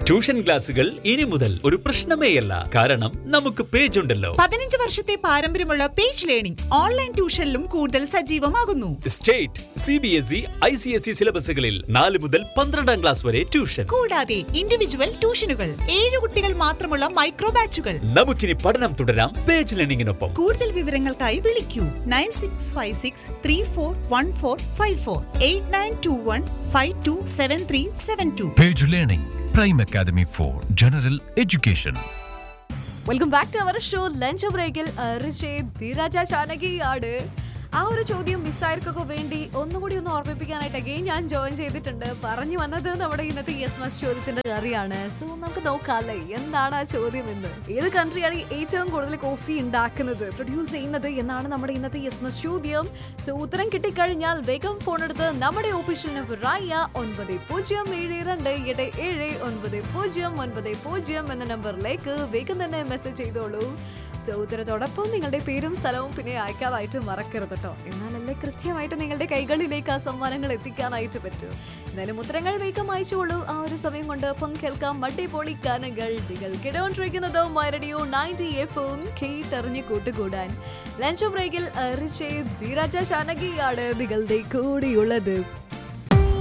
Tuition ക്ലാസുകൾ ഇനി മുതൽ ഒരു പ്രശ്നമേയല്ല കാരണം നമുക്ക് പേജ് ഉണ്ടല്ലോ പതിനഞ്ച് വർഷത്തെ പാരമ്പര്യമുള്ള പേജ് ലേണിംഗ് ഓൺലൈൻ ട്യൂഷനിലും കൂടുതൽ സജീവമാകുന്നു state C B S E I C S E സിലബസുകളിൽ നാല് മുതൽ പന്ത്രണ്ടാം ക്ലാസ് വരെ ട്യൂഷൻ കൂടാതെ ഇൻഡിവിജ്വൽ ട്യൂഷനുകൾ ഏഴ് കുട്ടികൾ മാത്രമുള്ള മൈക്രോ ബാച്ചുകൾ നമുക്കിനി പഠനം തുടരാം പേജ് ലേണിംഗിനൊപ്പം കൂടുതൽ വിവരങ്ങൾക്കായി വിളിക്കൂ nine six five six three four one four five four eight nine two one five two seven three seven two Page Learning, Prime Academy for General Education. Welcome back to our show lunch ബ്രേക്കിൽ ഋഷേദ് ധീരാജ ചാനകിയാണ് ആ ഒരു ചോദ്യം മിസ്സായർക്കൊക്കെ വേണ്ടി ഒന്നുകൂടി ഒന്ന് ഓർമ്മിപ്പിക്കാനായിട്ട് again ഞാൻ join ചെയ്തിട്ടുണ്ട് പറഞ്ഞു വന്നത് നമ്മുടെ ഇന്നത്തെ യെസ് മസ് ചോദ്യത്തിന്റെ കറിയാണ് സോ നമുക്ക് നോക്കാല്ലേ എന്താണ് ആ ചോദ്യം എന്ന് ഏത് കൺട്രിയാണ് ഏറ്റവും കൂടുതൽ കോഫി ഉണ്ടാക്കുന്നത് പ്രൊഡ്യൂസ് ചെയ്യുന്നത് എന്നാണ് നമ്മുടെ ഇന്നത്തെ യെസ് മസ് ചോദ്യം സോ ഉത്തരം കിട്ടിക്കഴിഞ്ഞാൽ വേഗം ഫോൺ എടുത്ത് നമ്മുടെ ഓഫീഷ്യൽ നമ്പർ ആയ ഒൻപത് പൂജ്യം ഏഴ് രണ്ട് എട്ട് ഏഴ് ഒൻപത് പൂജ്യം ഒൻപത് പൂജ്യം എന്ന നമ്പറിലേക്ക് വേഗം തന്നെ മെസ്സേജ് ചെയ്തോളൂ സോ ഉത്തരത്തോടൊപ്പം നിങ്ങളുടെ പേരും സ്ഥലവും പിന്നെ അയക്കാനായിട്ട് മറക്കരുത് കേട്ടോ എന്നാലല്ലേ കൃത്യമായിട്ട് നിങ്ങളുടെ കൈകളിലേക്ക് ആ സമ്മാനങ്ങൾ എത്തിക്കാനായിട്ട് പറ്റൂ എന്നാലും ഉത്തരങ്ങൾ വേഗം അയച്ചോളൂ ആ ഒരു സമയം കൊണ്ട് ഒപ്പം കേൾക്കാം അടിപൊളി ഗാനങ്ങൾ നിങ്ങൾ കേട്ടോണ്ടിരിക്കുന്നത് മൈറഡിയോ നയൻറ്റി എഫും കേട്ടറിഞ്ഞ് കൂട്ടുകൂടാൻ ലഞ്ച് ബ്രേക്കിൽ ഋഷേ ധീരാജ ചാനകിയാണ് നിങ്ങളുടെ കൂടെയുള്ളത്